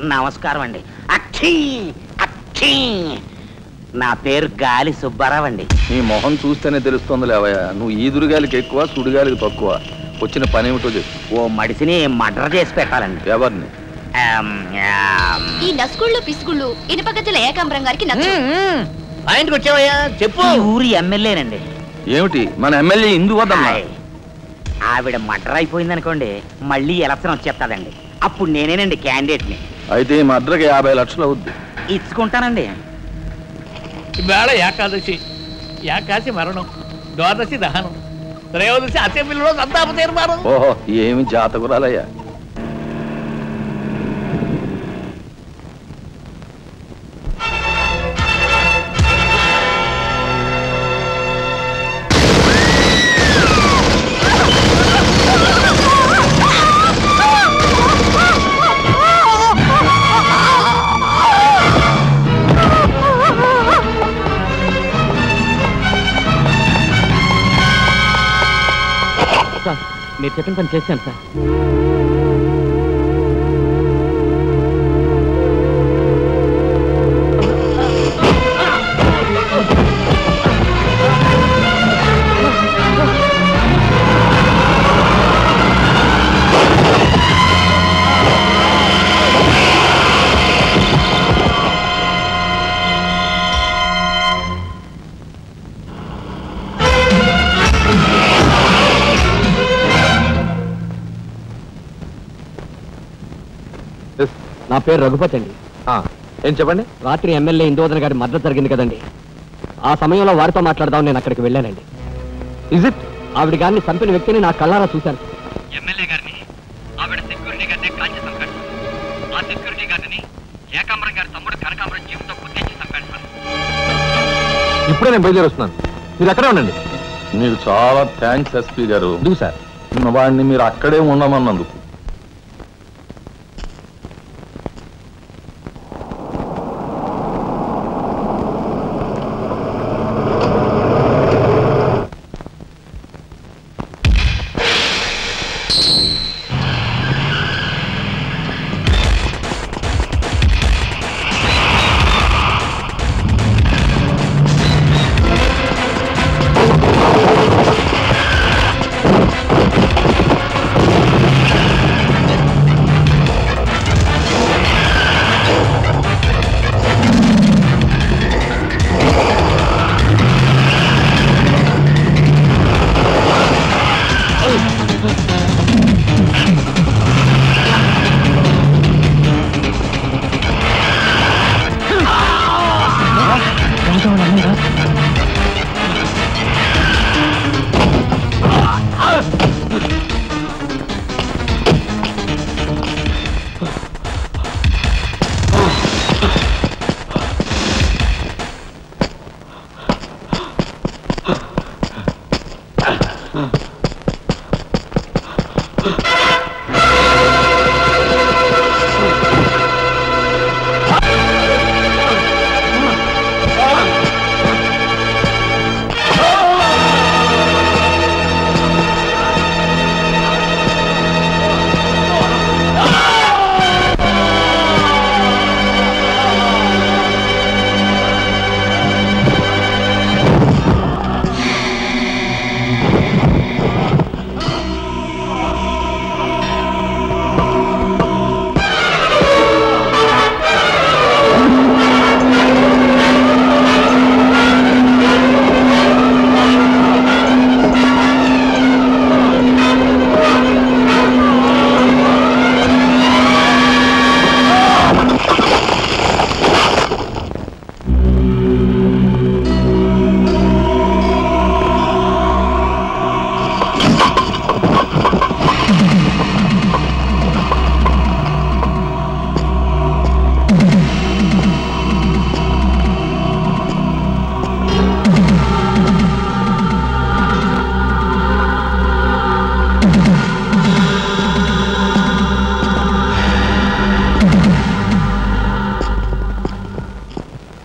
నమస్కారం అండి అక్షీ అక్షీ నా పేరు గాలి సుబ్బారావు అండి నీ మొహం చూస్తేనే తెలుస్తుంది లేవయ్యా నువ్వు ఈదురుగాలికి ఎక్కువ సుడిగాలికి తక్కువ వచ్చిన పని ఏమిటో చెప్పు ఓ మడిసిని మర్డర్ చేసి పెట్టాలండి ఎవరిని ఆమ్, ఆమ్. ఈ లస్కుళ్ళు పిసుకుళ్ళు ఇనుపగతుల ఏకాంబరం గారికి నచ్చు ఆయనకి వచ్చావయ్యా చెప్పు ఈ ఊరి ఎమ్మెల్యేనండి ఏమిటి మన ఎమ్మెల్యే ఇందు వద్దమ్మా హాయ్. ఆవిడ మర్డర్ అయిపోయింది అనుకోండి మళ్ళీ ఎలక్షన్ వచ్చేస్తాదండి అప్పుడు నేనేనండి క్యాండిడేట్ని అయితే ఈ మద్రకి యాభై లక్షలు అవుద్ది ఇచ్చుకుంటానండి ఇవాళ ఏకాదశి ఏకాదశి మరణం ద్వాదశి దహనం త్రయోదశి అసెంబ్లీలో సంతాప తీర్మానం ఓహో ఏమి జాతకురాలయ్యా సార్ మీరు చెప్పిన పని చేశాను సార్ నా పేరు రఘుపతి అండి ఏం చెప్పండి రాత్రి ఎమ్మెల్యే ఇందోదన్ గారి మద్దతు జరిగింది కదండి ఆ సమయంలో వారితో మాట్లాడదాం నేను అక్కడికి వెళ్ళానండి ఇజ్ ఇట్ ఆవిడ గారిని చంపిన వ్యక్తిని నా కళ్ళారా చూశాను ఎమ్మెల్యే గారిని ఆవిడ సెక్యూరిటీ గారిని కాల్చి చంపాడు ఆ సెక్యూరిటీ గారిని ఏకాంబరం గారి తమ్ముడు కనకాంబరం జీవితం గుర్తించి చంపాడు సార్ ఇప్పుడే నేను బయలుదేరి వస్తున్నాను మీరు ఎక్కడే ఉండండి మీరు చాలా థ్యాంక్స్ ఎస్పీ గారు ఎందుకు సార్ వాడిని మీరు అక్కడే ఉండమన్నందుకు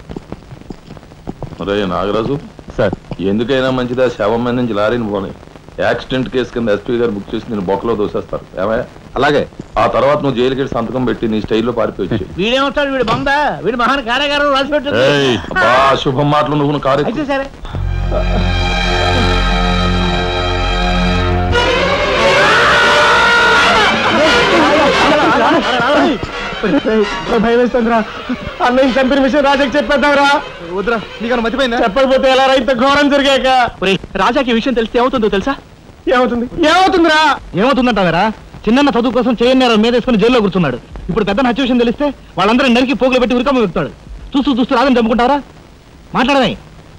రే నాగరాజు సార్ ఎందుకైనా మంచిదా శవం మీద నుంచి లారీని పోనీ యాక్సిడెంట్ కేసు కింద ఎస్పీ గారు బుక్ చేసి నేను బొక్కలో దోసేస్తారు ఏమయ్య అలాగే ఆ తర్వాత నువ్వు జైలుకి వెళ్ళి సంతకం పెట్టి నీ స్టైల్లో పారిపోయి వీడేమొస్తాడు వీడు బొంద వీడు మహాన్ కారాగారం రాసి పెట్టింది అబ్బా శుభం మాటలు నువ్వు కారు అయితే సరే భయం వేస్తుందిరా అన్నయ్య చంపిన విషయం రాజాకి చెప్పేద్దాంరా వద్దురా నీకన్నా మర్చిపోయిందా చెప్పకపోతే ఎలా రా ఇంత ఘోరం జరిగాక రాజాకి ఈ విషయం తెలిస్తే ఏమవుతుందో తెలుసా ఏమవుతుంది ఏమవుతుందిరా ఏమవుతుందంటారా చిన్న చదువు కోసం చేయన్నారు మీద వేసుకుని జైల్లో కూర్చున్నాడు ఇప్పుడు పెద్ద హత్య విషయం తెలిస్తే వాళ్ళందరూ నరికి పోగులు పెట్టి ఉరికమ్మ పెడతాడు చూస్తూ చూస్తూ రాదని చంపుకుంటారా మాట్లాడమే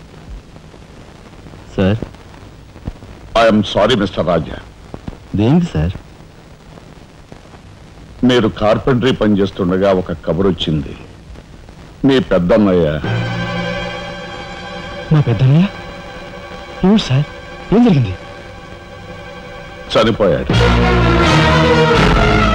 sir I'm sorry mister Raja దేనికి సార్ మీరు కార్పెంటరీ పని చేస్తుండగా ఒక కబురు వచ్చింది మీ పెద్దన్నయ్య మా పెద్దన్నయ్య ఎవరు సార్ ఏం జరిగింది చనిపోయాడు